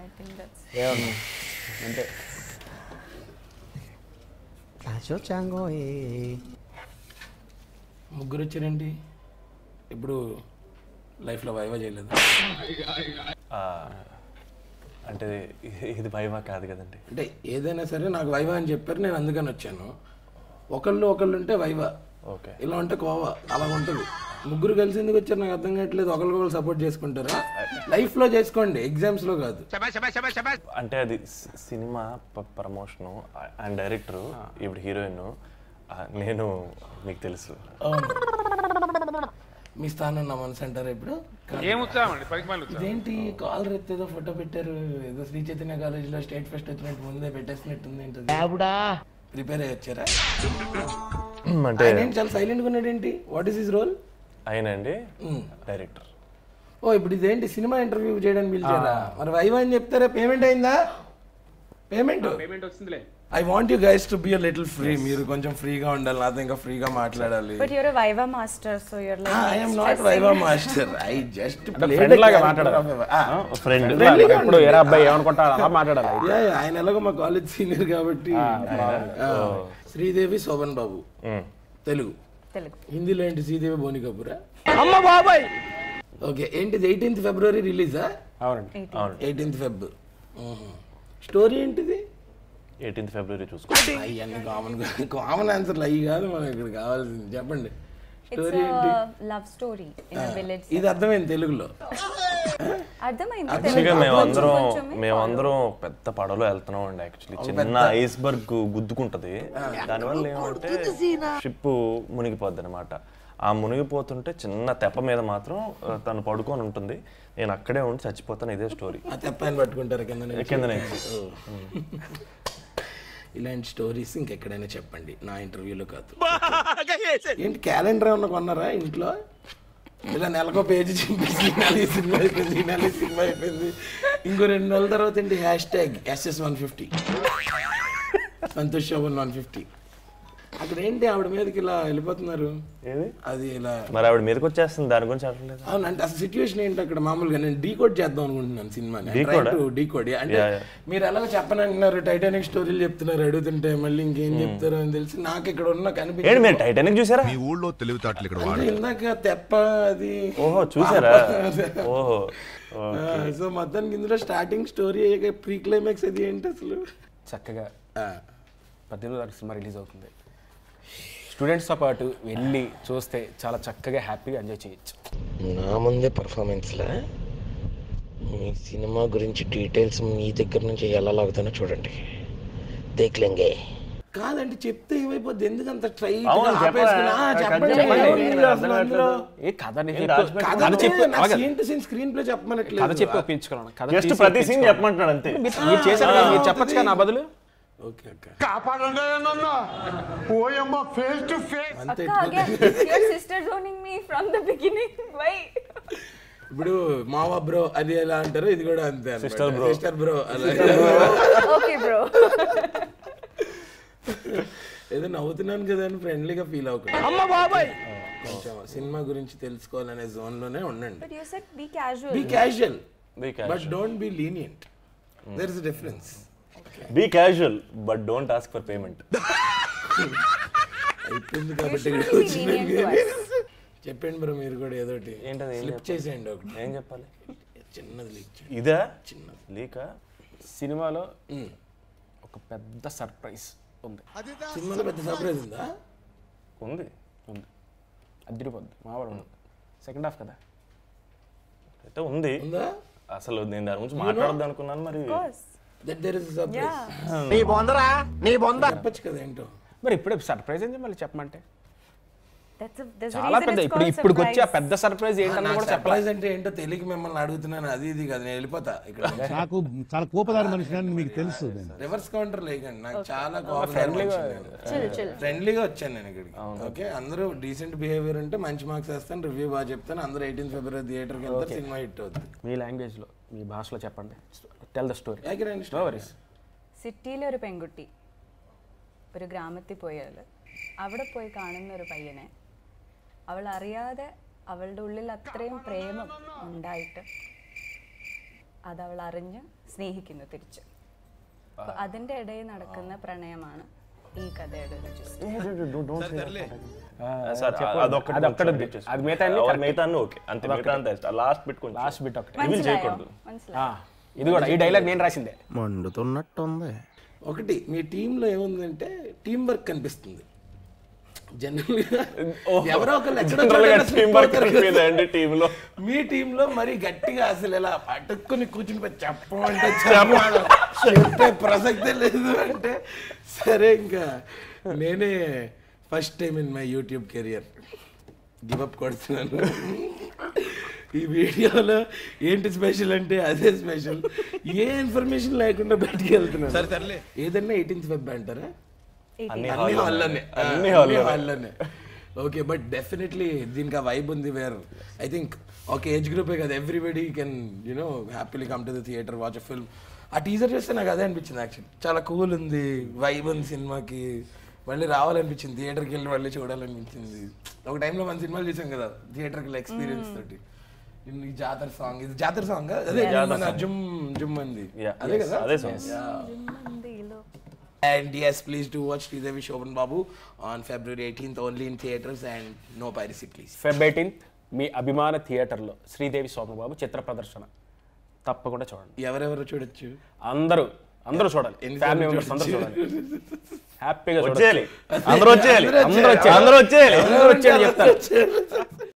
I think that's ఏమన్నా అంటే Cacho chango eh. ముగ్గురు వచ్చారేంటి ఇప్పుడు లైఫ్లో వైవా చేయలేదు ఆ, అంటే ఇది- ఇది భయమా కాదు కదండి అంటే ఏదైనా సరే నాకు వైవా అని చెప్పారు నేను అందుకని వచ్చాను ఒకళ్ళు ఒకళ్ళు ఉంటే వైవా ఓకే ఇలా ఉంటే కోవా అలా ఉంటుంది ముగ్గురు కలిసి ఎందుకు వచ్చారు నాకు అర్థం కావట్లేదు ఒకరికొకరు సపోర్ట్ చేసుకుంటారా లైఫ్లో చేసుకోండి ఎగ్జామ్స్లో కాదు అంటే అది సి- సినిమా ప్రమోషను అండ్ డైరెక్టరు ఇప్పుడు హీరోయిన్ నేను మీకు తెలుసు అవును మీ స్థానం నా మనసు అంటారా ఇప్పుడు ఏం ఉత్సాహం పనికి మళ్ళీ ఇదేంటి కాల్ ఎత్తేదో ఫోటో పెట్టారు ఏదో శ్రీ చైతన్య కాలేజీలో స్టేట్ ఫస్ట్ వచ్చినట్టు ముందే పెట్టేసినట్టుంది ఏంటది ప్రిపేర్ అయ్యి వచ్చారా అంటే ఆయన ఏంటి చాలా సైలెంట్గా ఉన్నాడు ఏంటి వాట్ ఈస్ హిస్ రోల్ ఆయన అండి డైరెక్టర్ ఓ ఇప్పుడు ఇదేంటి సినిమా ఇంటర్వ్యూ చేయడానికి పిలిచారా మరి వైవా అని చెప్తారా పేమెంట్ అయిందా పేమెంట్ పేమెంట్ వస్తుందిలే I want you guys to be a little free మీరు కొంచెం ఫ్రీగా ఉండాలి నాతో ఇంకా ఫ్రీగా మాట్లాడాలి but you're viva master so you're like I'm not viva master I just friend లాగా మాట్లాడాలి ఫ్రెండ్ ఎప్పుడు ఏరా అబ్బాయి ఏమనుకుంటా అలా మాట్లాడాలి ఆయన ఎలాగో మా కాలేజ్ సీనియర్ కాబట్టి ఆ, శ్రీదేవి శోభన్ బాబు తెలుగు తెలుగు హిందీలో ఏంటి శ్రీదేవి బోని కపూరా అమ్మ బాబాయ్ ఓకే ఏంటిది ఎయిటీన్త్ ఫిబ్రవరి రిలీజా అవునండి ఎయిటీన్త్ ఫెబ్ స్టోరీ ఏంటిది ఎయిటీన్త్ ఫిబ్రవరి చూసుకో అయ్యన్ని కామన్ కామన్ ఆన్సర్లు అయ్యి కాదు మనకి ఇక్కడ కావాల్సింది చెప్పండి ఇట్స్ స్టోరీ ఏంటి love story in a village ఇది అర్థమైంది తెలుగులో అర్థమైంది యాక్చువల్గా తెలుగు మేమందరం కొంచెమే మేమందరం పెద్ద పడవలో వెళ్తున్నాం అండి యాక్చువల్లీ చిన్న ఐస్ బర్గ్ గుద్దుకుంటది దానివల్ల ఏమంటే షిప్ మునిగిపోద్ది అనమాట ఆ మునిగిపోతుంటే చిన్న తెప్ప మీద మాత్రం ఆ, తను పడుకొని ఉంటుంది నేను అక్కడే ఉండి చచ్చిపోతాను ఇదే స్టోరీ ఆ తెప్పాయని పట్టుకుంటారు కింద నుంచి. కింద నుంచి ఇలాంటి స్టోరీస్ ఇంకెక్కడైనా చెప్పండి నా ఇంటర్వ్యూలో కాదు ఏంటి క్యాలెండర్ ఏమన్నా కొన్నారా ఇంట్లో ఇలా నెలకో పేజీ చింపి ఈ నెల ఈ సినిమా అయిపోయింది ఈ నెల ఈ సినిమా అయిపోయింది ఇంకో రెండు నెలల తర్వాత ఏంటి hashtag SS one fifty Santosh Shobhan one fifty అక్కడ ఏంటి ఆవిడ మీదకి ఇలా వెళ్ళిపోతున్నారు ఏది అది ఇలా మరి ఆవిడ మీదకి వచ్చేస్తుంది దాని గురించి అడగలేదు అవును అంటే అసలు సిచ్యువేషన్ ఏంటి అక్కడ మామూలుగా నేను డీకోడ్ చేద్దాం అనుకుంటున్నాను సినిమాని Decode ఆ? డీకోడ్ అంటే Yeah, yeah. మీరు ఎలాగో చెప్పనంటున్నారు టైటానిక్ స్టోరీలు చెప్తున్నారు అడుగుతుంటే మళ్ళీ ఇంకేం చెప్తారో అని తెలిసి నాకు ఇక్కడ ఉన్న ఏంటి కనిపించింది మీరు టైటానిక్ చూసారా మీ ఊళ్ళో తెలివితేటలు ఇక్కడ అంటే ఇందాక తెప్ప అది ఓహో చూసారా ఓహో సో మొత్తానికి ఇందులో స్టార్టింగ్ స్టోరీ ప్రీ క్లైమాక్స్ అది ఏంటి అసలు చక్కగా ఆ, పద్దెనిమిది తారీఖు సినిమా రిలీజ్ అవుతుంది స్టూడెంట్స్తో పాటు వెళ్ళి చూస్తే చాలా చక్కగా హ్యాపీగా ఎంజాయ్ చేయొచ్చు నా ముందే పర్ఫార్మెన్స్లా మీ సినిమా గురించి డీటెయిల్స్ మీ దగ్గర నుంచి ఎలా లాగుతానో చూడండి దేఖ్లేంగే కాదంటే చెప్తే ఏమైపోద్ది ఎందుకు అంత ట్రై అవును, చెప్పండి. చెప్పండి చెప్పండి. ఏముంది అసలు అందులో? ఏ కథ నేను ఏం చెప్పు- రాజమండ్రి కథ కథ చెప్పు చెప్పు అలాగే. Scene to scene screenplay కథ చెప్పమనట్లేదు చెప్పి ఒప్పించుకున్నాను కథ జస్ట్ తీసి ప్రతి సీన్ ఒప్పించుకున్నాను. చెప్పమంటున్నాడు అంతే మీరు- మీరు చేశారు కదా, మీరు చెప్పచ్చు కదా నా బదులు ఓకే ఓకే అక్క again your sister zoning me from the beginning why ఇప్పుడు మావా బ్రో అది ఎలా అంటారు ఇది కూడా అంతే Sister bro. సిస్టర్ బ్రో అలా okay bro ఏదో నవ్వుతున్నాను కదా అని ఫ్రెండ్లీగా ఫీల్ అవ్వకండి అమ్మ బాబాయ్ కొంచెం సినిమా గురించి తెలుసుకోవాలనే జోన్ లోనే ఉండండి but you said be casual be casual be but don't be lenient there is difference be casual but don't ask for payment అయిపోయింది you కాబట్టి shouldn't ఇక్కడ be వచ్చినాను lenient to కానీ. us చెప్పండి బ్రో మీరు కూడా ఏదో ఒకటి ఏంటది? ఏం స్లిప్ చేసేయండి ఒకటి ఏం చెప్పాలి చిన్నది లీక్ ఇదా చిన్నది లీకా సినిమాలో ఒక పెద్ద సర్ప్రైజ్ ఉంది సినిమాలో పెద్ద సర్ప్రైజ్ ఉందా ఉంది ఉంది అద్దరిపోద్ది మావాడు ఉంది సెకండ్ హాఫ్ కదా అయితే ఉంది ఉందా అసలు నేను దాని గురించి మాట్లాడద్దు అనుకున్నాను మరి of course that there is surprise yeah చెప్పచ్చు కదా ఏంటో మరి ఇప్పుడు సర్ప్రైజ్ ఏంటి మళ్ళీ చెప్పమంటే that's a there's a చాలా reason పెద్ద it's ఇప్పుడు called ఇప్పుడు వచ్చి ఆ surprise. పెద్ద సర్ప్రైజ్ ఏంటన్నా కూడా చెప్పాలి సర్ప్రైజ్ అంటే ఏంటో తెలియక మిమ్మల్ని అడుగుతున్నాను అది ఇది కదా నేను వెళ్ళిపోతా ఇక్కడ నాకు చాలా కోపదారి మనిషి అని మీకు తెలుసు నేను రివర్స్ కౌంటర్ లేకండి నాకు చాలా chill chill ఫ్రెండ్లీగా వచ్చాను నేను ఇక్కడికి ఓకే అందరూ డీసెంట్ బిహేవియర్ ఉంటే మంచి మార్క్స్ వేస్తాను రివ్యూ బాగా చెప్తాను అందరూ ఎయిటీన్త్ ఫిబ్రవరి థియేటర్కి వెళ్తారు సినిమా హిట్ అవుతుంది మీ లాంగ్వేజ్లో మీ భాషలో చెప్పండి టెల్ ద స్టోరీ యాకిరండి నో వరీస్ സിറ്റിയിലെ ഒരു പെൺകുട്ടി ഒരു ഗ്രാമത്തിൽ പോയാൽ അവിടെ പോയി കാണുന്ന ഒരു പയ്യനെ അവൾ അറിയാതെ അവളുടെ ഉള്ളിൽ അത്രയും പ്രേമം ഉണ്ടായിട്ട് അത് അവൾ അറിഞ്ഞ് സ്നേഹിക്കുന്നു തിരിച്ച് അപ്പൊ അതിന്റെ ഇടയിൽ നടക്കുന്ന പ്രണയമാണ് ഈ കഥയുടെ ഒരു gist. సార్ అదొక్కటి అదొక్కటి కొంచెం ఉంది. adjust అది మిగతా అన్ని చేసుకో. correct. మిగతా అన్ని ఓకే అంతే మిగతా అంతే లాస్ట్ బిట్ కొంచెం లాస్ట్ బిట్ ఒకటి రివీల్ മനസ്സിലായോ? చేయకూడదు മനസ്സിലായോ ఆ, ఇది కూడా ఈ డైలాగ్ నేను రాసిందే మండుతున్నట్టుంది ఒకటి మీ టీంలో ఏముందంటే టీం వర్క్ కనిపిస్తుంది జనరల్గా ఎవరో ఒకళ్ళు ఎక్కడో General గా చోట team work slip అవుతారు కదా. కనిపిదండి team లో. మీ టీంలో మరి గట్టిగా అసలు ఇలా పట్టుకుని కూర్చుని పోయి చెప్పమంటే చెప్పాలి చెప్పే ప్రసక్తే లేదు అంటే సరే ఇంకా నేనే first time in my YouTube career give up కొడుతున్నాను ఈ వీడియోలో ఏంటి స్పెషల్ అంటే అదే స్పెషల్ ఏ ఇన్ఫర్మేషన్ లేకుండా బయటికి వెళ్తున్నాను ఏదన్నా ఎయిటీన్త్ వెబ్ అంటారా అన్ని అన్ని hall హాల్లోనే అన్ని అన్ని hall హాల్లోనే ఓకే బట్ డెఫినెట్లీ దీనికి ఆ వైబ్ ఉంది వేర్ ఐ థింక్ ఒక ఏజ్ గ్రూపే కదా everybody can you know happily come to the theatre watch a film ఆ టీజర్ చూస్తే నాకు అదే అనిపించింది యాక్చువల్లీ చాలా కూల్ ఉంది వైబ్ ఉంది సినిమాకి మళ్ళీ రావాలనిపించింది థియేటర్కి వెళ్ళి మళ్ళీ చూడాలనిపించింది ఒక టైంలో మన సినిమాలు చూసాం కదా థియేటర్కి వెళ్ళి ఎక్స్పీరియన్స్ తోటి ఈ జాతర సాంగ్ ఇది జాతర సాంగ్ అదే మన జుమ్ జుమ్ అంది Yeah, అదే yes, కదా అదే song. మందిలో And yes, please do watch Sridevi Shobhan Babu on February 18th only in theaters and no piracy, please. Feb eighteenth మీ అభిమాన థియేటర్లో శ్రీదేవి సోమబాబు చిత్ర ప్రదర్శన తప్పకుండా చూడండి ఎవరెవరు చూడొచ్చు అందరూ అందరూ చూడాలి ఎన్ని ఫ్యామిలీ సార్లు మెంబర్స్ అందరూ చూడొచ్చు? చూడాలి హ్యాపీగా వచ్చేయాలి చూడాలి అందరూ వచ్చేయాలి అందరూ వచ్చేయాలి అందరూ వచ్చేయాలి అందరూ వచ్చేయాలి చెప్తారు